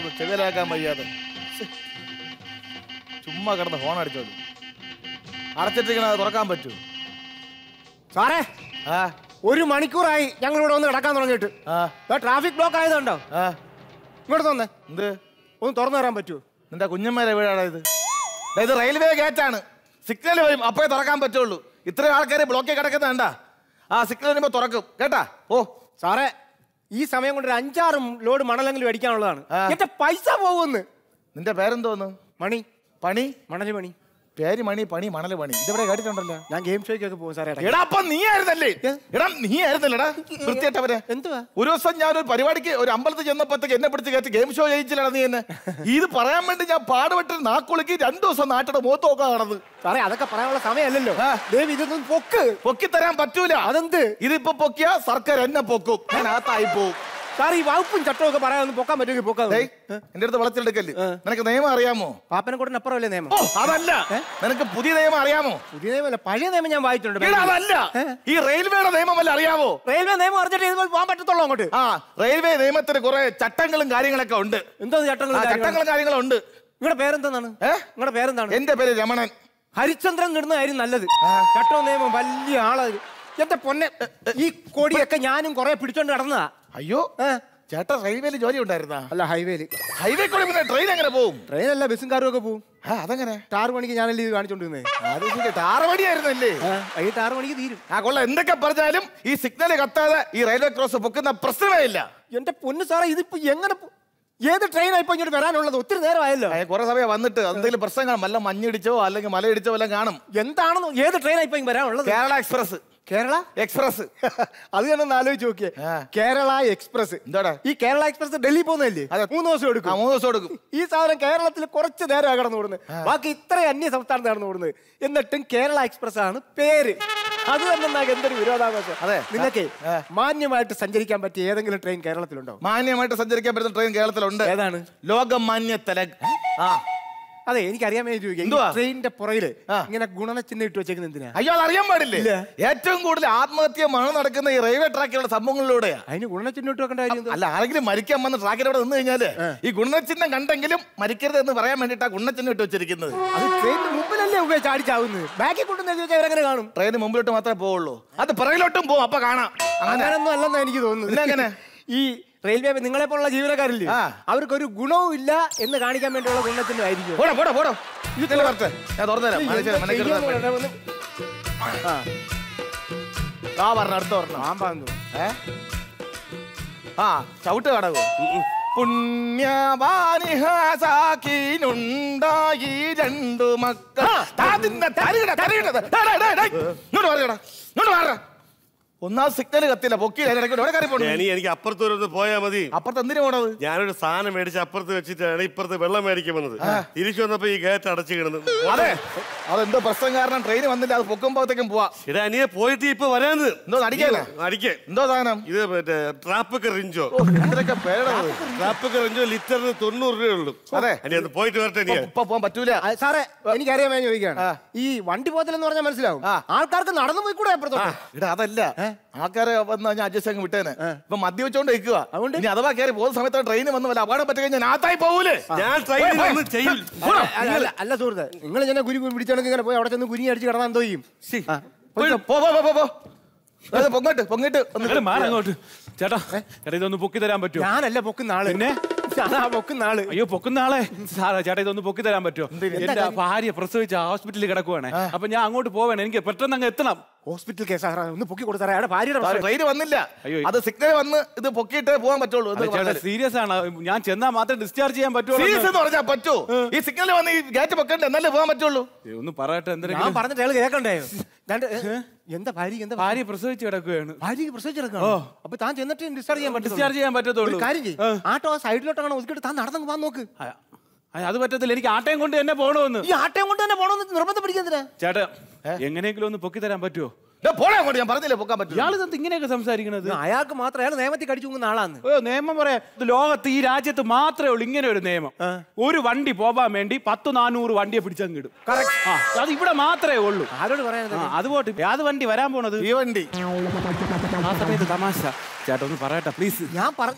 കിടന്ന് ചെവിലാക്കാൻ വയ്യാതെ ശ്ശെ. ചുമ്മാ കിടന്ന് ഫോൺ അടിച്ചോളൂ അടച്ചിട്ടിരിക്കണ അത് തുറക്കാൻ പറ്റൂ സാറേ ആ ഒരു മണിക്കൂറായി ഞങ്ങൾ ഇവിടെ ഒന്ന് കിടക്കാൻ തുടങ്ങിയിട്ട് ആ ട്രാഫിക് ബ്ലോക്ക് ആയതുണ്ടോ ആ ഇങ്ങോട്ട് തന്നെ എന്ത് ഒന്ന് തുറന്നു തരാൻ പറ്റുമോ നിന്റെ കുഞ്ഞമ്മേരെ വീടാണ് ഇത് ദേ, ഇത് റെയിൽവേ ഗേറ്റാണ് സിഗ്നൽ വരും അപ്പോഴേ തുറക്കാൻ പറ്റുള്ളൂ ഇത്രയും ആൾക്കാർ ബ്ലോക്കിൽ കിടക്കുന്ന വേണ്ട ആ സിഗ്നൽ വരുമ്പോൾ തുറക്കും കേട്ടാ ഓ സാറേ ഈ സമയം കൊണ്ട് ഒരു അഞ്ചാറും ലോഡ് മണലെങ്കിലും അടിക്കാനുള്ളതാണ് ആ. എന്റെ പൈസ പോകുമെന്ന് നിന്റെ പേരെന്തോന്ന് മണി പണി മണല് മണി പേര് മണി പണി മണല് പണി ഇതെവിടെ കേട്ടിട്ടുണ്ടല്ലോ ഞാൻ ഗെയിം ഷോയ്ക്കൊക്കെ പോകും സാറേ ഇടയ്ക്ക്. എടാ അപ്പൊ നീ ആയിരുന്നല്ലേ എടാ നീ ആയിരുന്നല്ലേടാ വൃത്തിയായിട്ടവരെ എന്തുവാ ഒരു ദിവസം ഞാൻ ഒരു പരിപാടിക്ക് ഒരു അമ്പലത്തിൽ ചെന്നപ്പോഴത്തേക്ക് എന്നെ പിടിച്ച് കയറ്റി ഗെയിം ഷോ ജയിച്ചില്ലടാ നീ എന്നെ ഇത് പറയാൻ വേണ്ടി ഞാൻ പാടുപെട്ട് നാക്കുളുക്കി രണ്ടു ദിവസം നാട്ടിയുടെ മുഖത്ത് നോക്കാൻ നടന്നത് സാറേ അതൊക്കെ പറയാനുള്ള സമയമല്ലല്ലോ ആ. ദേവി ഇതൊന്നും പൊക്ക് പൊക്കി തരാൻ പറ്റൂല അതെന്ത് ഇതിപ്പോ പൊക്കിയ സർക്കാർ എന്നെ പൊക്കും ഞാൻ അകത്തായി പോവും സാർ ഈ വകുപ്പും ചട്ടവും ഒക്കെ പറയാൻ പൊക്കാൻ പറ്റുമെങ്കിൽ പൊക്കാൻ ഡേയ്, എന്റെ അടുത്ത് വളച്ചെടുക്കല് നിനക്ക് നിയമം അറിയാമോ പാപ്പനെ കൂടെ അപ്പുറമല്ലേ നിയമം ഓ അതല്ല നിനക്ക് പുതിയ നിയമം അറിയാമോ പുതിയ നിയമമല്ല പഴയ നിയമം ഞാൻ വായിച്ചിട്ടുണ്ട് എടാ, അതല്ല ഈ റെയിൽവേയുടെ നിയമം വല്ല അറിയാമോ റെയിൽവേ നിയമം അറിഞ്ഞിട്ട് ഇതുപോലെ പോകാൻ പറ്റത്തുള്ളൂ അങ്ങോട്ട് ആ റെയിൽവേ നിയമത്തിന് കുറെ ചട്ടങ്ങളും കാര്യങ്ങളൊക്കെ ഉണ്ട് എന്തോ ആ, ചട്ടങ്ങൾ ചട്ടങ്ങളും കാര്യങ്ങളും ഉണ്ട് നിങ്ങളുടെ പേരെന്താണ് ഏ? നിങ്ങളുടെ പേരെന്താണ് എന്റെ പേര് രമണൻ ഹരിചന്ദ്രൻ ഇടുന്നതായിരുന്നു നല്ലത് ചട്ടവും നിയമം വലിയ ആള് എന്റെ പൊന്നെ ഈ കൊടിയൊക്കെ ഞാനും കുറെ പിടിച്ചോണ്ട് നടന്നതാ അയ്യോ ഏ? ചേട്ടാ റെയിൽവേയിൽ ജോലി ഉണ്ടായിരുന്ന അല്ല ഹൈവേയിൽ ഹൈവേ കൂടെ പിന്നെ ട്രെയിൻ എങ്ങനെ പോവും ട്രെയിനല്ല ബസ്സും കാറും ഒക്കെ പോവും ആ അതങ്ങനെ ആറ് മണിക്ക് ഞാനല്ലേ ഇത് കാണിച്ചോണ്ടിരുന്നേ അത് ശരി ടാറവടിയായിരുന്നല്ലേ വൈകിട്ട് ആറ് മണിക്ക് തീരും ആ കൊള്ള എന്തൊക്കെ പറഞ്ഞാലും ഈ സിഗ്നൽ കത്താതെ ഈ റെയിൽവേ ക്രോസ് പൊക്കുന്ന പ്രശ്നമേ ഇല്ല എന്റെ പൊന്ന് സാറേ ഇതിപ്പോ എങ്ങനെ പോ- ഏത് ട്രെയിനാ ഇപ്പൊ ഇങ്ങോട്ട് വരാനുള്ളത് ഒത്തിരി നേരമായല്ലോ ആ, കുറെ സമയം വന്നിട്ട് എന്തെങ്കിലും പ്രശ്നം കാണും വല്ല മഞ്ഞിടിച്ചോ അല്ലെങ്കിൽ മലയിടിച്ചോ വല്ലതും കാണും എന്താണെന്ന് ഏത് ട്രെയിനാ ഇപ്പൊ ഇങ്ങ് വരാനുള്ളത് കേരള എക്സ്പ്രസ് കേരള എക്സ്പ്രസ് അത് തന്നെ ഒന്ന് ആലോചിച്ച് നോക്കിയേ ആ. കേരള എക്സ്പ്രസ് എന്താടാ ഈ കേരള എക്സ്പ്രസ് ഡൽഹി പോകുന്നതല്ലേ അതെ. മൂന്ന് ദിവസം ആ എടുക്കും മൂന്ന് ദിവസം എടുക്കും ഈ സാധനം കേരളത്തിൽ കുറച്ച് നേരമാണ് കടന്നു ഓടുന്നത് ബാക്കി ഇത്രയും അന്യ സംസ്ഥാനത്ത് കടന്നു ഓടുന്നത് എന്നിട്ടും കേരള എക്സ്പ്രസ് ആണ് പേര് അത് തന്നെ എന്നാ എന്തൊരു വിരോധാഭാസം അതെ. നിങ്ങൾക്ക് ആ. മാന്യമായിട്ട് സഞ്ചരിക്കാൻ പറ്റിയ ഏതെങ്കിലും ട്രെയിൻ കേരളത്തിലുണ്ടോ മാന്യമായിട്ട് സഞ്ചരിക്കാൻ പറ്റുന്ന ട്രെയിൻ കേരളത്തിലുണ്ട് ഏതാണ് ലോകമാന്യ തിലക് ആ അതെ എനിക്ക് അറിയാൻ വേണ്ടി ചോദിക്കാം ഈ എന്തുവാ? ട്രെയിനിന്റെ പുറകില് ആ. ഇങ്ങനെ ഗുണനച്ചിഹ്നം ഇട്ട് വെച്ചേക്കുന്നത് എന്തിനാ അയ്യോ അത് അറിയാൻ പാടില്ലേ ഇല്ല. ഏറ്റവും കൂടുതൽ ആത്മഹത്യ മഴ നടക്കുന്ന ഈ റെയിൽവേ ട്രാക്കിലുള്ള സംഭവങ്ങളിലൂടെയാ അതിന് ഗുണനച്ചിഹ്നം ഇട്ട് വെക്കേണ്ട കാര്യം എന്താ? അല്ല ആരെങ്കിലും മരിക്കാൻ വന്ന ട്രാക്കിലൂടെ നിന്ന് കഴിഞ്ഞാല് ഈ ഗുണചിഹ്നം കണ്ടെങ്കിലും മരിക്കരുത് എന്ന് പറയാൻ വേണ്ടിട്ടാ ഗുണചിഹ്നം ഇട്ട് വെച്ചിരിക്കുന്നത് അത് ട്രെയിനിന് മുമ്പിലല്ലേ ഉപയോഗിച്ച് ചാടിച്ചാവുന്നത് ബാക്കിൽ കൊണ്ടുവന്ന് എഴുതി വെച്ചാൽ അവരെങ്ങനെ കാണും ട്രെയിന് മുമ്പിലോട്ട് മാത്രമേ പോവുള്ളൂ അത് പിറകിലോട്ടും പോകും അപ്പൊ കാണാം അങ്ങനെ അങ്ങനൊന്നും അല്ലെന്നാ എനിക്ക് തോന്നുന്നത് പിന്നെ എങ്ങനെ? ഈ റെയിൽവേ നിങ്ങളെ പോലുള്ള ജീവനക്കാരില്ലേ ആ. അവർക്കൊരു ഗുണവും ഇല്ല എന്ന് കാണിക്കാൻ വേണ്ടിയുള്ള ഗുണത്തിന്റെ ആയിരിക്കും പോടോ പോടോ പോടോ ഇതിൽ വരട്ടെ ഞാൻ തുറന്നുതരാം മനസ്സിലായി, മനസ്സിലായി, മനസ്സിലായി. ആ പറഞ്ഞ അടുത്ത പറഞ്ഞ പാമ്പാന്ന് ഏ ആ ചവിട്ട് കടകോ പുണ്യവാനിഹാസാക്കിനുണ്ടായി രണ്ടു മക്കൾ താതിന്റെ തരികിട, തരികിട. ഡേ, ഡേ, ഡേ, ഡേ. ഇങ്ങോട്ട് മാറിക്കടാ. ഇങ്ങോട്ട് മാറടാ. ഒന്നാം സിഗ്നൽ കത്തില്ല പൊക്കി ഇടയ്ക്ക് എവിടെ കയറി പോണു ഇനി എനിക്ക് അപ്പുറത്ത് വരെ ഒന്ന് പോയാ മതി അപ്പുറത്ത് എന്തിനു പോണത് ഞാനൊരു സാധനം മേടിച്ച് അപ്പുറത്ത് വെച്ചിട്ടാണ് ഇപ്പുറത്ത് വെള്ളം മേടിക്കാൻ വന്നത് തിരിച്ചു വന്നപ്പോ ഈ ഗേറ്റ് അടച്ചു കിടന്നു അതെ അതെന്തോ പ്രശ്നം കാരണം ട്രെയിൻ വന്നില്ല അത് പൊക്കുമ്പോഴത്തേക്കും പോവാ എടാ അനിയെ പോയിട്ട് ഇപ്പൊ വരാന്ന് എന്തോ അടിക്കാനാ അടിക്കേ എന്തോ സാധനം ഇത് മറ്റേ ട്രാപ്പൊക്കെ റിഞ്ചോ ഓ, എന്തൊക്കെ പേരാണ് ട്രാപ്പൊക്കെ റിഞ്ചോ ലിറ്ററിന് തൊണ്ണൂറ് രൂപയേ ഉള്ളൂ അതെ. അനി അത് പോയിട്ട് വരട്ടെ നീ ഇപ്പൊ പോകാൻ പറ്റൂല ആ, സാറേ എനിക്കറിയാൻ വേണ്ടി ചോദിക്കുകയാണ് ആ. ഈ വണ്ടി പോകത്തില്ലെന്ന് പറഞ്ഞാൽ മനസ്സിലാവും ആ. ആൾക്കാർക്ക് നടന്നു പോയി കൂടെ അപ്പുറത്തോട്ട് ഇടാ അതല്ല ആൾക്കാരെ വന്ന് ഞാൻ അഡ്ജസ്റ്റ് അങ്ങ് വിട്ടേനെ ഇപ്പൊ മദ്യവെച്ചോണ്ട് നിൽക്കുക അതുകൊണ്ട്? ഇനി അഥവാ കയറി പോകുന്ന സമയത്ത് ട്രെയിൻ വന്ന് വല്ല അപകടം പറ്റി കഴിഞ്ഞാൽ നാത്തായി പോകൂലേ ഞാൻ ട്രെയിനിൽ ഒന്നും ചെയ്യും അല്ല, അല്ല, അല്ല, അല്ല സുഹൃത്ത് നിങ്ങൾ ഇങ്ങനെ കുരി പിടിച്ചാണെങ്കിൽ ഇങ്ങനെ പോയി അവിടെ ചെന്ന് കുരി അടിച്ച് കിടന്നാൻ എന്തോ ചെയ്യും ആ, പോയി, പോ പോ പോ, പോ പോ അതെ, പൊങ്ങോട്ട് പൊങ്ങിട്ട് ഒന്ന് എടാ, മാറ് അങ്ങോട്ട് ചേട്ടാ ചേട്ടാ ഇതൊന്ന് പൊക്കി തരാൻ പറ്റുമോ ഞാനല്ല പൊക്കുന്ന ആള് പിന്നെ? ഞാനാ പൊക്കുന്ന ആള് അയ്യോ പൊക്കുന്ന ആളെ സാറാ ചേട്ടാ ഇതൊന്ന് പൊക്കി തരാൻ പറ്റുമോ എന്തിന്? എന്റെ ഭാര്യ പ്രസവിച്ച ഹോസ്പിറ്റലിൽ കിടക്കുവാണ് അപ്പൊ ഞാൻ അങ്ങോട്ട് പോവാണ് എനിക്ക് പെട്ടെന്ന് അങ്ങ് എത്തണം ഹോസ്പിറ്റൽ കേസാ ഒന്ന് പൊക്കി കൊടുത്താറേ അവിടെ ഭാര്യയുടെ പ്രശ്നം. ട്രെയിൻ വന്നില്ല അയ്യോ. അത് സിഗ്നൽ വന്ന് ഇത് പൊക്കിയിട്ടേ പോകാൻ പറ്റുള്ളൂ എന്ന് ചേട്ടാ പറഞ്ഞാല്. സീരിയസ് ആണ് ഞാൻ ചെന്നാ മാത്രമേ ഡിസ്ചാർജ് ചെയ്യാൻ സീരിയസ് പറ്റുള്ളൂ എന്ന് പറഞ്ഞാൽ പറ്റൂ ഈ സിഗ്നൽ വന്ന് ഈ ഗേറ്റ് പൊക്കണ്ടേ എന്നാലേ പോകാൻ പറ്റുള്ളൂ ഒന്ന് പറയട്ടെ ഞാൻ എന്തെങ്കിലും പറഞ്ഞിട്ട് അയാൾ കേൾക്കണ്ടേ രണ്ട് എന്താ ഭാര്യ എന്താ ഭാര്യ പ്രസവിച്ച് കിടക്കുകയാണ് ഭാര്യക്ക് പ്രസവിച്ചെടുക്കണം അപ്പൊ താൻ ചെന്നിട്ട് ഡിസ്ചാർജ് ചെയ്യാൻ പറ്റും ഡിസ്ചാർജ് ചെയ്യാൻ പറ്റത്തുള്ളൂ ഒരു കാര്യം ചെയ്യ് ആട്ടോ സൈഡിലോട്ടാണ് ഒതുക്കിട്ട് താൻ നടന്നു പോകാൻ നോക്ക് ആ, ആ, അത് പറ്റത്തില്ല എനിക്ക് ആട്ടയും കൊണ്ട് എന്നെ പോകണമെന്ന് ഈ ആട്ടയം കൊണ്ട് തന്നെ പോണമെന്ന് നിർബന്ധം പിടിക്കുന്നതിനാ ചേട്ടാ എങ്ങനെയെങ്കിലും ഒന്ന് പൊക്കി തരാൻ പറ്റുമോ ദേ, പോടാ അങ്ങോട്ട് ഞാൻ പറഞ്ഞില്ലേ പൊക്കാൻ പറ്റും ഇയാൾ ഇതെന്ത് ഇങ്ങനെയൊക്കെ സംസാരിക്കണത് അയാൾക്ക് മാത്രം അയാൾ നിയമത്തിൽ കടിച്ചു പോകുന്ന ആളാന്ന് ഓ നിയമം പറയാ ഇത് ലോകത്ത് ഈ രാജ്യത്ത് മാത്രമേ ഉള്ളൂ ഇങ്ങനെ ഒരു നിയമം ഒരു വണ്ടി പോവാൻ വേണ്ടി പത്ത് നാനൂറ് വണ്ടിയെ പിടിച്ചങ്ങിടും ആ അത് ഇവിടെ മാത്രമേ ഉള്ളൂ ആരോട് പറയാനത് ആ അത് പോട്ടെ ഏത് വണ്ടി വരാൻ പോണത് ഈ വണ്ടി ആ സമയത്ത് തമാശ ചേട്ടാ ഒന്ന് പറയട്ടെ പ്ലീസ് ഞാൻ പറ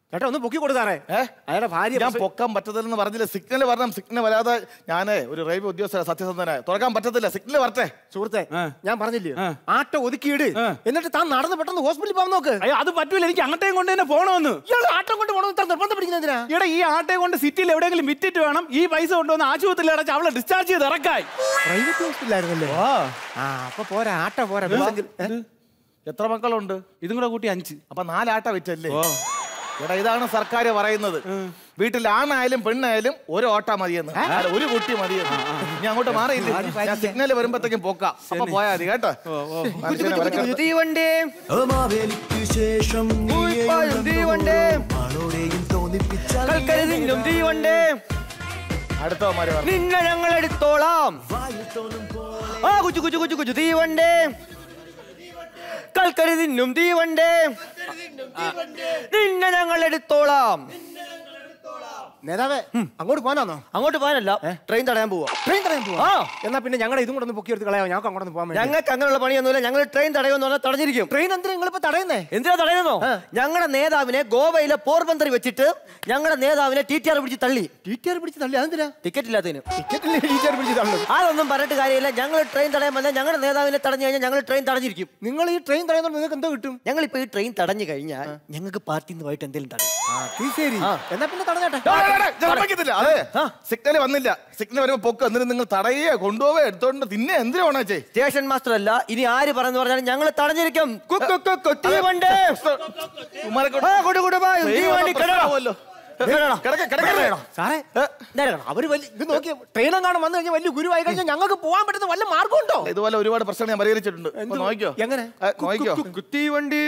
ചേട്ടാ ഒന്ന് പൊക്കി കൊടു സാറേ ഏ? അയാളുടെ ഭാര്യ ഞാൻ പൊക്കാൻ പറ്റത്തില്ലെന്ന് പറഞ്ഞില്ല സിഗ്നൽ വരണം സിഗ്നൽ വരാതെ ഞാനേ ഒരു റെയിൽവേ ഉദ്യോഗസ്ഥ സത്യസന്ധനായ തുറക്കാൻ പറ്റത്തില്ല സിഗ്നൽ വരട്ടെ സുഹൃത്തെ ആ. ഞാൻ പറഞ്ഞില്ലേ ആ. ആട്ടോ ഒതുക്കിയിട് ആ. എന്നിട്ട് താൻ നടന്ന് പെട്ടെന്ന് ഹോസ്പിറ്റലിൽ പോകാൻ നോക്ക് അയ്യോ അത് പറ്റൂല എനിക്ക് അങ്ങോട്ടേയും കൊണ്ട് തന്നെ പോണമെന്ന് ഇയാൾ ആട്ടം കൊണ്ട് പോകണം ഇത്ര നിർബന്ധം പിടിക്കുന്ന എന്തിനാ ഇവിടെ ഈ ആട്ടയെ കൊണ്ട് സിറ്റിയിൽ എവിടെയെങ്കിലും വിറ്റിട്ട് വേണം ഈ പൈസ കൊണ്ടുവന്ന് ആശുപത്രിയിൽ അടച്ച് അവളെ ഡിസ്ചാർജ് ചെയ്ത് ഇറക്കായി പ്രൈവറ്റ് ഹോസ്പിറ്റലായിരുന്നല്ലേ ആ അപ്പൊ പോരാ ആട്ട പോരാ ബസ്സെങ്കിൽ- ഏ? എത്ര മക്കളുണ്ട് ഇതും കൂടെ കൂട്ടി അഞ്ച് അപ്പൊ നാലാട്ട വിറ്റല്ലേ എടാ ഇതാണ് സർക്കാർ പറയുന്നത് വീട്ടിൽ ആണായാലും പെണ്ണായാലും ഒരു ഓട്ട മതിയെന്ന് അല്ല, ഒരു കുട്ടി മതിയെന്ന് ഞാൻ അങ്ങോട്ട് മാറിയില്ല ഞാൻ സിഗ്നൽ വരുമ്പോഴത്തേക്കും പോക്കാം അപ്പൊ പോയാ മതി കേട്ടോ മനുഷ്യനെ വിലക്കെടുത്ത് തീവണ്ടി മാവേലിക്ക് ശേഷം ഉയ്പായും തീവണ്ടി ആളോടെയും തോന്നിപ്പിച്ചാൽ കൽക്കരുതിനും തീവണ്ടി അടുത്തവന്മാര് പറഞ്ഞു നിന്നെ ഞങ്ങൾ എടുത്തോളാം ആ കുച്ചു കുച്ചു കുച്ചു കുച്ചു തീവണ്ടി കൽക്കരുതിനും തീവണ്ടി നിന്നെ ഞങ്ങൾ എടുത്തോളാം നേതാവേ അങ്ങോട്ട് പോകാനാണോ അങ്ങോട്ട് പോകാനല്ല ട്രെയിൻ തടയാൻ പോവാ ട്രെയിൻ തടയാൻ പോവാ ആ. എന്നാ പിന്നെ ഞങ്ങളുടെ ഇതും കൂടെ ഒന്ന് പൊക്കി എടുത്ത് കളയാം ഞങ്ങൾക്ക് അങ്ങോട്ട് പോകാൻ വേണ്ടി ഞങ്ങൾക്ക് അങ്ങനെയുള്ള പണിയൊന്നുമില്ല ഞങ്ങൾ ട്രെയിൻ തടയുമെന്ന് പറഞ്ഞാൽ തടഞ്ഞിരിക്കും ട്രെയിൻ എന്തിനാ നിങ്ങളിപ്പോ തടയുന്നേ എന്തിനാ തടയുന്നോ ഞങ്ങളുടെ നേതാവിനെ ഗോവയിലെ പോർബന്തർ വെച്ചിട്ട് ഞങ്ങളുടെ നേതാവിനെ ടി ടി ആർ പിടിച്ച് തള്ളി ടി ടി ആർ പിടിച്ച് തള്ളി അതെന്തിനാ ടിക്കറ്റ് ഇല്ലാത്തതിന് ടിക്കറ്റില്ലേ ടി ടി ആർ പിടിച്ച് തള്ളും അതൊന്നും പറഞ്ഞിട്ട് കാര്യമില്ല ഞങ്ങൾ ട്രെയിൻ തടയാൻ വന്നാൽ ഞങ്ങളുടെ നേതാവിനെ തടഞ്ഞു കഴിഞ്ഞാൽ ഞങ്ങൾ ട്രെയിൻ തടഞ്ഞിരിക്കും നിങ്ങൾ ഈ ട്രെയിൻ തടയുന്നതുകൊണ്ട് നിങ്ങൾക്ക് എന്തോ കിട്ടും ഞങ്ങൾ ഇപ്പൊ ഈ ട്രെയിൻ തടഞ്ഞു കഴിഞ്ഞാൽ ഞങ്ങൾക്ക് പാർട്ടിയിൽ നിന്ന് പോയിട്ട് എന്തെങ്കിലും തടയും അത് ശരി എന്നാ പിന്നെ തടഞ്ഞാട്ടെ സമ്മതിക്കത്തില്ല അതെ സിഗ്നൽ വന്നില്ല സിഗ്നൽ വരുമ്പോ പൊക്ക് എന്നിട്ട് നിങ്ങൾ തടയുക കൊണ്ടുപോവുക എടുത്തോണ്ട് തിന്നെ എന്തിനാ ഓണാച്ചേ സ്റ്റേഷൻ മാസ്റ്റർ അല്ല ഇനി ആര് പറഞ്ഞു പറഞ്ഞാലും ഞങ്ങൾ തടഞ്ഞിരിക്കും കു, കു, കു, കു, തീവണ്ടി. ആ, കൊടു, കൊടു, വാ, തീവണ്ടി, കിടക്കണം. കിടക്കണം. കിടക്ക കിടക്കണം സാറേ നേരെ അവര് വലിയ ഇത് നോക്കിയ ട്രെയിനും കാണും വന്നു കഴിഞ്ഞാൽ വലിയ ഗുരുവായി കഴിഞ്ഞാൽ ഞങ്ങൾക്ക് പോകാൻ പറ്റുന്ന വല്ല മാർഗമുണ്ടോ ഇതുപോലെ ഒരുപാട് പ്രശ്നങ്ങൾ ഞാൻ പരിഹരിച്ചിട്ടുണ്ട് ഇപ്പൊ എന്ത്? നോക്കിയോ എങ്ങനെ? ഏ, നോക്കിയോ തീവണ്ടി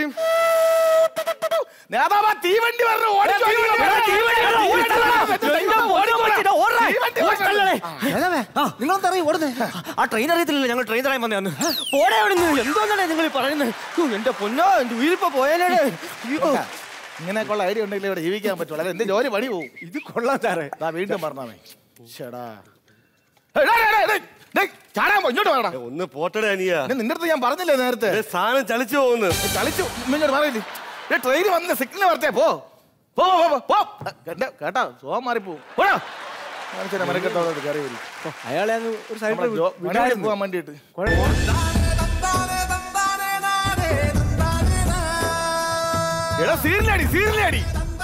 നേതാവാ തീവണ്ടി വരണം ഓടിക്കോ, തീവണ്ടി വരണം. നിങ്ങളെന്താ അറിയ ഓടുന്നേ ആ ട്രെയിൻ അറിയത്തില്ലല്ലോ ഞങ്ങൾ ട്രെയിൻ തടയാൻ വന്നതാണ് പോടെ അവിടുന്ന് എന്തോന്നാണ് നിങ്ങൾ ഈ പറയുന്നത് ഹ്, എന്റെ പൊന്നോ എന്റെ ഉയിരിപ്പോ പോയാലേ അയ്യോ ഇങ്ങനെയൊക്കെയുള്ള ഐഡിയ ഉണ്ടെങ്കിൽ ഇവിടെ ജീവിക്കാൻ പറ്റുള്ളൂ അല്ല എന്റെ ജോലി പണി പോകും ഇത് കൊള്ളാം സാറേ ദാ വീണ്ടും പറഞ്ഞാമേ ചേടാ ചാടാൻ പോ, ഇങ്ങോട്ട് വേണം ഒന്ന് പോട്ടടേ അനിയ നിന്റെ അടുത്ത് ഞാൻ പറഞ്ഞില്ലേ നേരത്തെ സാധനം ചളിച്ചു പോകുന്നു കളിച്ചു ഇങ്ങോട്ട് പറയില്ലേ ട്രെയിൻ വന്നില്ല സിഗ്നൽ വരട്ടെ പോ പോ പോ, പോ, പോ കേട്ടോ കേട്ടോ സോം മാറിപ്പോവും പോടാ മനുഷ്യനെ മെനക്കെട്ടോട് കയറി വരും അയാളെ അങ്ങ് ഒരു നമ്മുടെ സൈഡിൽ ജോ- വണ്ടി പോകാൻ വേണ്ടിയിട്ട് എടാ സീരിയലടി സീരിയലടി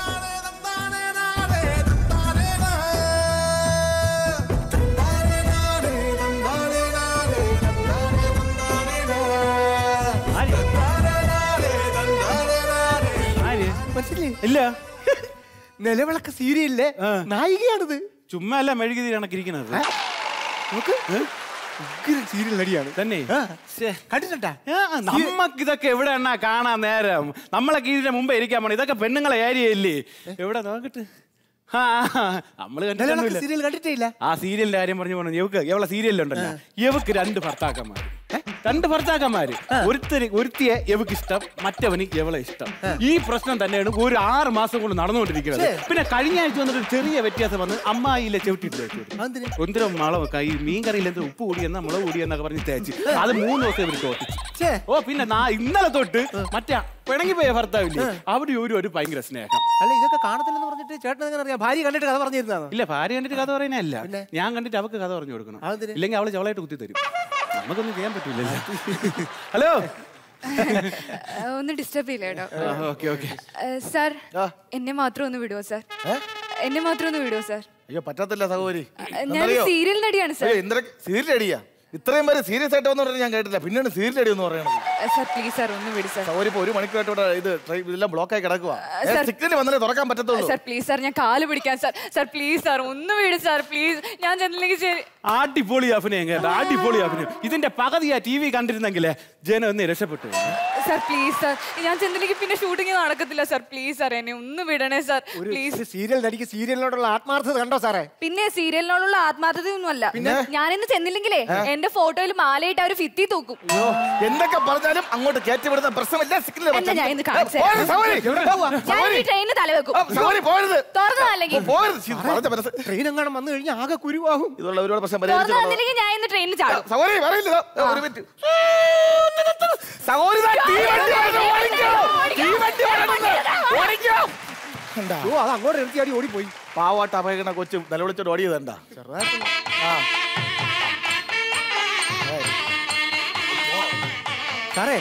മനസ്സിലേ ഇല്ല നിലവിളക്ക് സീരിയലിലെ നായികയാണിത് ചുമ്മാ അല്ല മെഴുകുതി കണക്കിരിക്കണത് നോക്ക് ഉഗ്രൻ സീരിയൽ നടിയാണ് തന്നെ ആ, കണ്ടിട്ടുണ്ടാ നമ്മക്ക് ഇതൊക്കെ എവിടെ എണ്ണ കാണാൻ നേരം നമ്മളൊക്കെ ഇതിന്റെ മുമ്പ് ഇരിക്കാൻ പോണ ഇതൊക്കെ പെണ്ണുങ്ങളെ ഏരിയ ഇല്ലേ എവിടെ നോക്കട്ടെ ആ നമ്മള് നിലവിളക്ക് കണ്ടിട്ടൊന്നുമില്ല സീരിയൽ കണ്ടിട്ടേ ഇല്ല ആ സീരിയലിന്റെ കാര്യം പറഞ്ഞു പറഞ്ഞു ഇവക്ക് എവളെ സീരിയലുണ്ടല്ലോ ഇവക്ക് രണ്ട് ഭർത്താക്കന്മാര് രണ്ട് ഭർത്താക്കന്മാര് ഒരുത്തര് ഒരുത്തിയെ ഇവക്ക് ഇഷ്ടം മറ്റവന് എവളെ ഇഷ്ടം ഈ പ്രശ്നം തന്നെയാണ് ഒരു ആറ് മാസം കൊണ്ട് നടന്നുകൊണ്ടിരിക്കുന്നത് പിന്നെ കഴിഞ്ഞ ആഴ്ച വന്നിട്ട് ഒരു ചെറിയ വ്യത്യാസം വന്ന് അമ്മായിലെ ചവിട്ടിട്ട് വെച്ചു അതെന്തിന്? ഒന്നര മുളക് കൈ മീൻ കറിയിൽ എന്ത് ഉപ്പ് കൂടിയെന്ന മുളക് കൂടിയെന്നൊക്കെ പറഞ്ഞ് തേച്ച് അത് മൂന്ന് ദിവസം ഇവർ തോട്ടിച്ചു ഛേ. ഓ പിന്നെ നാ ഇന്നലെ തൊട്ട് മറ്റേ പിണങ്ങിപ്പോയ ഭർത്താവില്ലേ അവിടെ ഒരു ഒരു ഭയങ്കര സ്നേഹം അല്ല ഇതൊക്കെ കാണത്തില്ലെന്ന് പറഞ്ഞിട്ട് ചേട്ടൻ എങ്ങനെ അറിയാം ഭാര്യ കണ്ടിട്ട് കഥ പറഞ്ഞിരുന്നതാണ് ഇല്ല ഭാര്യ കണ്ടിട്ട് കഥ പറയുന്നതല്ല ഞാൻ കണ്ടിട്ട് അവക്ക് കഥ പറഞ്ഞു കൊടുക്കണം അതെന്തിന്? ഇല്ലെങ്കിൽ അവള് ചവളായിട്ട് കുത്തി തരും നമുക്കൊന്നും ചെയ്യാൻ പറ്റില്ലല്ലോ ഹലോ ഒന്ന് ഡിസ്റ്റർബ് ചെയ്യില്ല കേട്ടോ ഓക്കെ ഓക്കെ സാർ എന്നെ മാത്രം ഒന്ന് വിടുവോ സാർ എന്നെ മാത്രം ഒന്ന് വിടുവോ സാർ അയ്യോ പറ്റത്തില്ല സഹോദരി ഞാൻ സീരിയൽ നടിയാണ് സാർ ഇന്ദ്ര സീരിയൽ അടിയാ ഇത്രയും പേര് സീരിയസ് ആയിട്ട് വന്നു പറഞ്ഞാൽ ഞാൻ കേട്ടില്ല പിന്നെയാണ് സീരിയൽ അടി എന്ന് പറയുന്നത് സാർ പ്ലീസ് സാർ ഒന്ന് വിട് സാർ സഹോദരി ഇപ്പൊ ഒരു മണിക്കൂറായിട്ട് ഇവിടെ ഇത് ട്രെയിൻ ഇതെല്ലാം ബ്ലോക്കായി കിടക്കുക സർ. സിഗ്നൽ വന്നാലേ തുറക്കാൻ പറ്റത്തുള്ളൂ സാർ പ്ലീസ് സാർ ഞാൻ കാല് പിടിക്കാൻ സാർ സാർ പ്ലീസ് സാർ ഒന്ന് വിട് സാർ പ്ലീസ് ഞാൻ ചെന്നില്ലെങ്കിൽ ശരി അടിപൊളി അഭിനയം കേട്ടോ അടിപൊളി അഭിനയം ഇതിന്റെ പകുതിയാ ടി വി കണ്ടിരുന്നെങ്കിലേ ജനം ഒന്ന് രക്ഷപ്പെട്ടു സാർ പ്ലീസ് സാർ ഞാൻ ചെന്നില്ലെങ്കിൽ പിന്നെ ഷൂട്ടിംഗ് നടക്കത്തില്ല സാർ പ്ലീസ് സാർ എന്നെ ഒന്ന് വിടണേ സാർ ഒരു പ്ലീസ് ഒരു സീരിയൽ നടിക്ക് സീരിയലിനോടുള്ള ആത്മാർത്ഥത കണ്ടോ സാറേ പിന്നെ സീരിയലിനോടുള്ള ആത്മാർത്ഥതയൊന്നും അല്ല ഞാനിന്ന് ചെന്നില്ലെങ്കിലേ എന്റെ ഫോട്ടോയിൽ മാലയിട്ട് അവർ ഫിത്തി തൂക്കും അയ്യോ, എന്തൊക്കെ പറഞ്ഞാലും അങ്ങോട്ട് കയറ്റി വിടുന്ന പ്രശ്നമില്ല സിഗ്നൽ എന്നാ ഞാൻ ഇന്ന് കാണിച്ചു ഞാൻ ഈ ട്രെയിനിന് തലവെക്കും പോരുത് തുറന്നതല്ലെങ്കിൽ പോരുത് ശ്ശി, പറഞ്ഞ മനസ്സ് ട്രെയിൻ എങ്ങാനും വന്നു കഴിഞ്ഞാൽ ആകെ കുരുവാകും ഇതുള്ള ഒരുപാട് പ്രശ്നം പരിഹരിച്ചു തുറന്നതല്ലെങ്കിൽ ഞാൻ ഇന്ന് ട്രെയിനിൽ ചാടും സഹോദരി പറയില്ല ഒരു മിനിറ്റ് സഹോദരി ദാ തീവണ്ടി വരുന്നു, ഓടിക്കോ തീവണ്ടി വരുന്നു, ഓടിക്കോ എന്താ ഓ അത് അങ്ങോട്ട് നിർത്തി അടി ഓടിപ്പോയി പാവാട്ട് അപകട കൊച്ചു നിലവിളിച്ചോട്ട് ഓടിയതെന്താ ആ സാറേ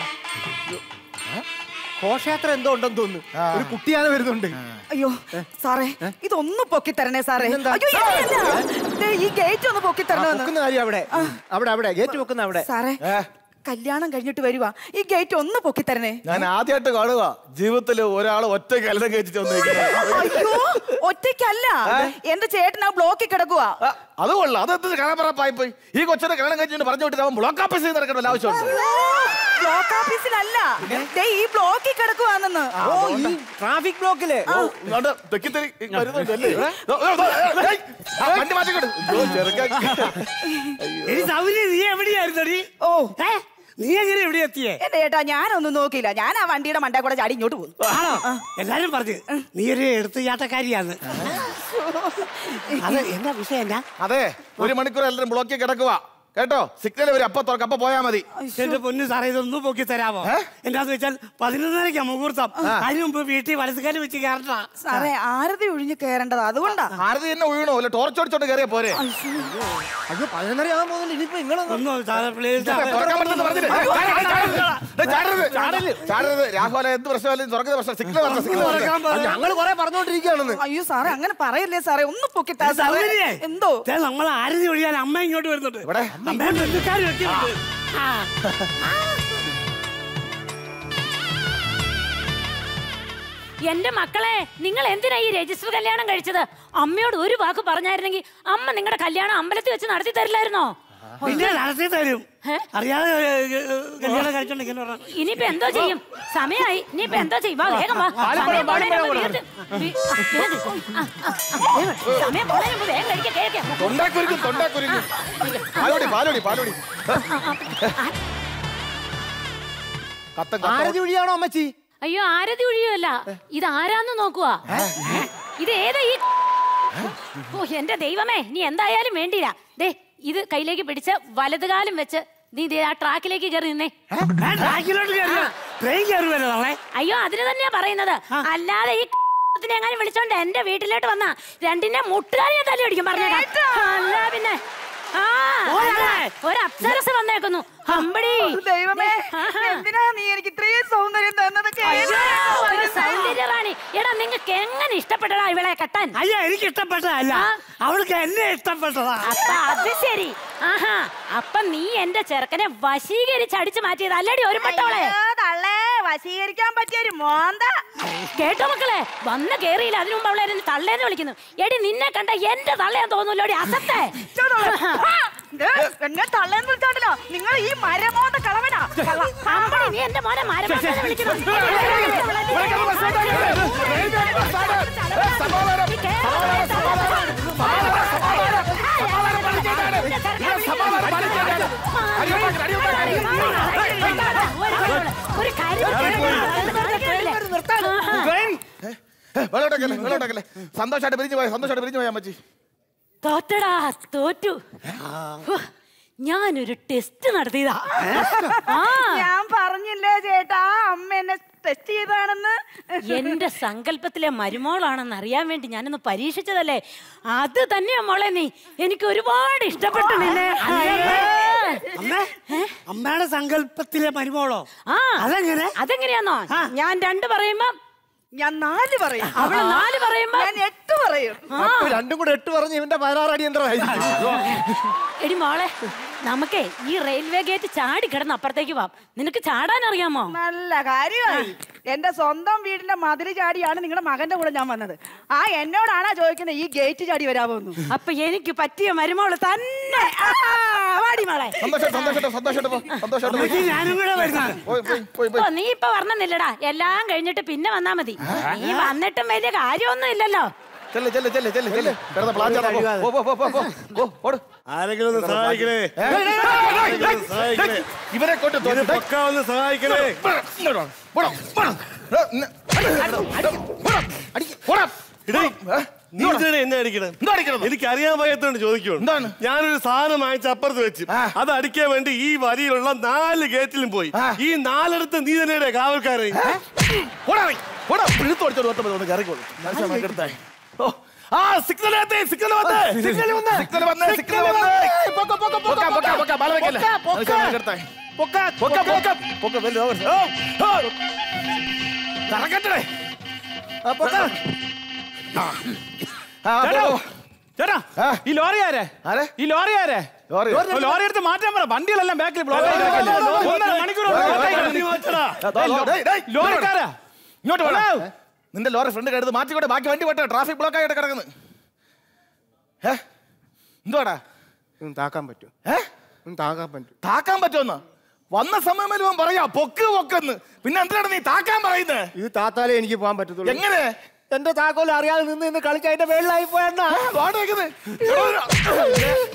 ഘോഷയാത്ര എന്തോ ഉണ്ടെന്ന് തോന്നുന്നു ഒരു കുട്ടിയാന വരുന്നുണ്ട് അയ്യോ സാറേ ഇതൊന്ന് പൊക്കി തരണേ സാറേ അയ്യോ, ഇല്ല, ഇല്ല. ദേ, ഈ ഗേറ്റ് ഒന്ന് പൊക്കി ആ, തരണമെന്ന് പൊക്കുന്ന കാര്യം അവിടെ അവിടെ അവിടെ ഗേറ്റ് വെക്കുന്ന അവിടെ സാറേ കല്യാണം കഴിഞ്ഞിട്ട് വരുവാ ഈ ഗേറ്റ് ഒന്ന് പൊക്കി തരണേ ഞാൻ ആദ്യമായിട്ട് കാണുക ജീവിതത്തിൽ ഒരാൾ ഒറ്റ കലനം കഴിച്ചിട്ട് വന്നിരിക്കുന്നത് അയ്യോ ഒറ്റയ്ക്കല്ല എന്റെ ചേട്ടൻ ആ ബ്ലോക്കിൽ കിടക്കുവാ ആ, അത് കൊള്ളാം അതെന്ത് കാണാൻ പോയി ഈ കൊച്ചിനെ കല്യാണം കഴിച്ചിട്ട് പറഞ്ഞു വിട്ടിട്ട് അവൻ ബ്ലോക്ക് ഓഫീസ് ചെയ്ത് നടക്കേണ്ട ആവശ്യമുണ്ട് ബ്ലോക്ക് ഓഫീസിലല്ല ദേ ഈ ബ്ലോക്കിൽ കിടക്കുവാണെന്ന് ഓ ഈ ട്രാഫിക് ബ്ലോക്കില് ഇങ്ങോട്ട് തെക്കിത്തെറി വരുന്നുണ്ട് അല്ലേ? ദോ, ദോ, ദോ, ഏയ്, ആ, വണ്ടി മാറ്റിക്കോട്ട് അയ്യോ, ചെറുക്കൻ. എടി സൗരി നീ എവിടെയായിരുന്നടി ഓ ഏ? നീ എങ്ങനെ എവിടെ എത്തിയേ എന്റെ ചേട്ടാ ഞാനൊന്നും നോക്കിയില്ല ഞാൻ ആ വണ്ടിയുടെ മണ്ടേ കൂടെ ചാടി ഇങ്ങോട്ട് പോകുന്നു ആണോ എല്ലാരും പറഞ്ഞു നീ ഒരു എടുത്തുചാട്ടക്കാരിയാന്ന് അത് എന്താ വിഷയം എന്നാ അതെ ഒരു മണിക്കൂർ എല്ലാവരും ബ്ലോക്കിൽ കിടക്കുക കേട്ടോ സിഗ്നൽ വരും അപ്പൊ തുറക്ക അപ്പൊ പോയാ മതി എന്റെ പൊന്നു സാറേ ഇതൊന്നും പൊക്കി തരാമോ ഏ? എന്താന്ന് വെച്ചാൽ പതിനൊന്നരയ്ക്കാ മുഹൂർത്തം അതിന് മുമ്പ് വീട്ടിൽ വലതുകാലം വെച്ച് കയറണ്ട സാറേ ആരതി ഒഴിഞ്ഞു കയറേണ്ടത് അതുകൊണ്ടാ ആരതി തന്നെ വീണോ അല്ല ടോർച്ച് അടിച്ചോണ്ട് കയറിയ പോരെ അയ്യോ പതിനൊന്നര ആകാൻ പോകുന്നില്ല ഇനിയിപ്പോ നിങ്ങളൊന്നും ഒന്നും സാറേ പ്ലീസ് തുറക്കാൻ പറ്റില്ലെന്ന് പറഞ്ഞില്ലേ? ഏയ്, ചാടരുത്, ചാടരുത്. ഡേയ്, ചാടരുത്. ചാടരുത് രാഘവല എന്ത് പ്രശ്നമല്ല തുറക്കുന്ന പ്രശ്നം സിഗ്നൽ പറഞ്ഞ സിഗ്നൽ തുറക്കാൻ പറഞ്ഞ പറ. ഞങ്ങൾ കൊറേ പറഞ്ഞോണ്ടിരിക്കുകയാണെന്ന് അയ്യോ സാറേ അങ്ങനെ പറയല്ലേ സാറേ ഒന്ന് പൊക്കിത്താ സാറേ സൗകര്യേ എന്തോ നമ്മൾ ആരതി ഒഴിയാൻ അമ്മ ഇങ്ങോട്ട് വരുന്നുണ്ട് ഇവിടെ? അമ്മയും ബന്ധുക്കാരും ഒക്കെ ഉണ്ട്. ആ. എന്റെ മക്കളെ നിങ്ങൾ എന്തിനാ ഈ രജിസ്റ്റർ കല്യാണം കഴിച്ചത് അമ്മയോട് ഒരു വാക്ക് പറഞ്ഞായിരുന്നെങ്കിൽ അമ്മ നിങ്ങളുടെ കല്യാണം അമ്പലത്തിൽ വെച്ച് നടത്തി തരില്ലായിരുന്നോ പിന്നെ നടത്തി തരും ഏ? അറിയാതെ ഏ, ഏ, കല്യാണം കഴിച്ചോണ്ടിരിക്കുന്നു പറഞ്ഞു ഇനിയിപ്പോ എന്തോ ചെയ്യും സമയായി ഇനിയിപ്പോ എന്തോ ചെയ്യും വാ, വേഗം വാ സമയം പോണേന് മുമ്പ് വീട്ടിൽ- വീ- ആ, വേഗം. ആ, ആ, ആ, വേഗം. സമയം പോണേന് മുമ്പ് വേഗം കഴിക്കാം കേൾക്കാം തൊണ്ടാക്കുരുക്കും തൊണ്ടാക്കുരുക്കും പാലോടി പാലോടി പാലോടി കത്തം കത്തം ആരതി ഒഴിയാണോ അമ്മച്ചി അയ്യോ ആരതി ഒഴിയുമല്ല ഇത് ആരാന്ന് നോക്കുവാ ഇത് ഏതാ ഈ ഓ എന്റെ ദൈവമേ നീ എന്തായാലും വേണ്ടിയില്ല ദേ ഇത് കയ്യിലേക്ക് പിടിച്ച് വലതുകാലം വെച്ച് നീ ദേ ആ ട്രാക്കിലേക്ക് കയറി നിന്നേ ട്രാക്കിലോട്ട് കയറിയോ ട്രെയിൻ കയറുമല്ലോ നാളെ അയ്യോ അതിന് തന്നെയാ പറയുന്നത് അല്ലാതെ ഈ ത്തിനെ എങ്ങനെ വിളിച്ചോണ്ട് എന്റെ വീട്ടിലോട്ട് വന്ന രണ്ടിനെ മുട്ടുകാരി ഞാൻ തല്ലി അടിക്കും പറഞ്ഞേക്കാം അല്ല പിന്നെ ആ അല്ല, ഒരു അപ്സരസ് വന്നേക്കുന്നു അമ്പടി ദൈവമേ ആഹാ. എന്തിനാ നീ എനിക്ക് ഇത്രയും സൗന്ദര്യം തന്നത് അയ്യോ, ഒരു സൗന്ദര്യറാണി എടാ നിങ്ങൾക്ക് എങ്ങനെ ഇഷ്ടപ്പെട്ടടാ ഇവളെ കെട്ടാൻ അയ്യോ എനിക്ക് ഇഷ്ടപ്പെട്ടതല്ല ആ. അവൾക്ക് എന്നെ ഇഷ്ടപ്പെട്ടതാ അപ്പ അത് ശരി ആഹാ അപ്പൊ നീ എന്റെ ചെറുക്കനെ വശീകരിച്ച് അടിച്ചു മാറ്റിയത് അല്ലടി ഒരു പട്ടോളെ തള്ളേ വശീകരിക്കാൻ പറ്റിയ ഒരു മോന്ത കേട്ടോ മക്കളെ വന്ന് കേറിയില്ല അതിനു മുമ്പ് അവളെ എന്നെ തള്ളേന്ന് വിളിക്കുന്നു എടി നിന്നെ കണ്ട എന്റെ തള്ളയാൻ തോന്നൂല്ലോടി അസത്തെ എന്നെ തള്ളേന്ന് വിളിച്ചോണ്ടല്ലോ നിങ്ങൾ ഈ മരമോന്ത കളവനാ കള്ള. അമ്പടി നീ എന്റെ മോനെ മരമാണെന്ന് വിളിക്കുന്നു ഒരു കാര്യം വെള്ളോട്ടക്കല്ലേ വെള്ളോട്ടക്കല്ലേ സന്തോഷമായിട്ട് പിരിഞ്ഞു പോയ സന്തോഷമായിട്ട് പിരിഞ്ഞു പോയാ മച്ചി തോറ്റടാ തോറ്റു ഹോ, ഞാനൊരു ടെസ്റ്റ് നടത്തിയതാ ആ ഞാൻ പറഞ്ഞില്ലേ ചേട്ടാ അമ്മ എന്നെ ടെസ്റ്റ് ചെയ്താണെന്ന് എന്റെ സങ്കല്പത്തിലെ മരുമോളാണെന്ന് അറിയാൻ വേണ്ടി ഞാനൊന്ന് പരീക്ഷിച്ചതല്ലേ അത് തന്നെയാ മോളെ നീ എനിക്ക് ഒരുപാട് ഇഷ്ടപ്പെട്ടു നിന്നെ അമ്മേ അമ്മയുടെ സങ്കല്പത്തിലെ മരുമോളോ ആ അതെങ്ങനെ അതെങ്ങനെയാന്നോ ഞാൻ രണ്ട് പറയുമ്പോ ഞാൻ നാല് പറയും അവള് നാല് പറയുമ്പോ ഞാൻ എട്ട് പറയും അപ്പൊ രണ്ടും കൂടെ എട്ട് പറഞ്ഞ് ഇവന്റെ പതിനാറ് അടി യന്ത്രമായിരിക്കും എടി മോളെ നമുക്കേ ഈ റെയിൽവേ ഗേറ്റ് ചാടി കിടന്ന് അപ്പുറത്തേക്ക് പോവാം നിനക്ക് ചാടാൻ അറിയാമോ നല്ല കാര്യമായി എന്റെ സ്വന്തം വീടിന്റെ മതില് ചാടിയാണ് നിങ്ങളുടെ മകന്റെ കൂടെ ഞാൻ വന്നത് ആ എന്നോടാണാ ചോദിക്കുന്നത് ഈ ഗേറ്റ് ചാടി വരാമോന്നു അപ്പൊ എനിക്ക് പറ്റിയ മരുമോള് തന്നെ ആ, വാടി മോളെ സന്തോഷം സന്തോഷട്ടോ സന്തോഷട്ടോ പോ സന്തോഷട്ടോ അമ്മയ്ക്ക് ഞാനും കൂടെ വരുന്ന പോയി പോയി പോയി ഓ പോയി നീ ഇപ്പൊ പറഞ്ഞില്ലടാ എല്ലാം കഴിഞ്ഞിട്ട് പിന്നെ വന്നാ മതി നീ വന്നിട്ടും വലിയ കാര്യമൊന്നും ഇല്ലല്ലോ ചെല്ല് ചെല്ല് ചെല്ല് ചെല്ല് ചെല്ല് കിടന്ന പ്ലാച്ചാ പോ പോ പോ പോ പോ പോ ഓട് ആരെങ്കിലും ഒന്ന് സഹായിക്കണേ ഏ? ആരെങ്കിലും ഒന്ന് സഹായിക്കണേ ഇവരെ കൊണ്ട് ഇത് പൊക്കാ ഒന്ന് സഹായിക്കണേ ഇടേ, നീ എന്തിനാ എന്നെ അടിക്കണേ എനിക്ക് അറിയാൻ വയ്യാത്തോണ്ട് ചോദിക്കുവാണ് എന്താണ്? ഞാനൊരു സാധനം വാങ്ങിച്ച് അപ്പുറത്ത് വെച്ച് ആ. അത് അടിക്കാൻ വേണ്ടി ഈ വരിയിലുള്ള നാല് ഗേറ്റിലും പോയി ആ. ഈ നാലിടത്ത് നീ തന്നെയുടെ കാവൽക്കാരെ പോടാ പിഴുത്തോടിച്ചോട് ഓട്ടം ഒന്ന് കയറിക്കോളൂ മനുഷ്യൻ മെനക്കെടുത്തായി. ഓ ആ സിഗ്നൽ എത്തി സിഗ്നൽ വന്ന് സിഗ്നൽ വന്ന് സിഗ്നൽ വന്ന് സിഗ്നൽ വന്ന് പൊക്ക പൊക്ക പൊക്ക പൊക്ക പൊക്ക ബാല വെക്കല്ലേ മനുഷ്യൻ മെനക്കെടുത്തായി. പൊക്ക പൊക്ക പൊക്ക പൊക്ക വലിയ ഓ ഓ കറക്കട്ടെ ആ പൊക്ക ആ ആ ചേട്ടാ, പോ. ചേട്ടാ ആ. ഈ ലോറി ആരെ ആരെ? ഈ ലോറി ആരെ ലോറി? ഓ, ലോറി എടുത്ത് മാറ്റാൻ പറ വണ്ടികളെല്ലാം ബാക്കിൽ ബ്ലോക്ക് ആയി കിടക്കല്ലേ? ഒന്നര മണിക്കൂർ കൊണ്ട് block ആയി കിടക്കുന്നു. ഡേയ്, ഡേയ്, ലോറിക്കാരാ ഇങ്ങോട്ട് വേണം നിന്റെ ലോറി ഫ്രണ്ട് കരുത് മാറ്റിക്കൂടെ ബാക്കി വണ്ടി പോട്ടെ ട്രാഫിക് ബ്ലോക്ക് ആയിട്ട് കിടക്കുന്നു ഏ എന്തുവാടാ ഉം, താക്കാൻ പറ്റും ഏ ഉം, താക്കാൻ പറ്റും താക്കാൻ പറ്റുമെന്ന് വന്ന സമയം വരുമ്പോ പറയാ പൊക്ക് പൊക്കെന്ന് പിന്നെ എന്തിനാണ് നീ താക്കാൻ പറയുന്നത് ഇത് താത്താലേ എനിക്ക് പോകാൻ പറ്റത്തുള്ളൂ എങ്ങനെ എന്റെ താക്കോൽ അറിയാതെ നിന്ന് നിന്ന് കളിച്ച് അതിന്റെ വെള്ളമായി പോയെന്നാ വാടക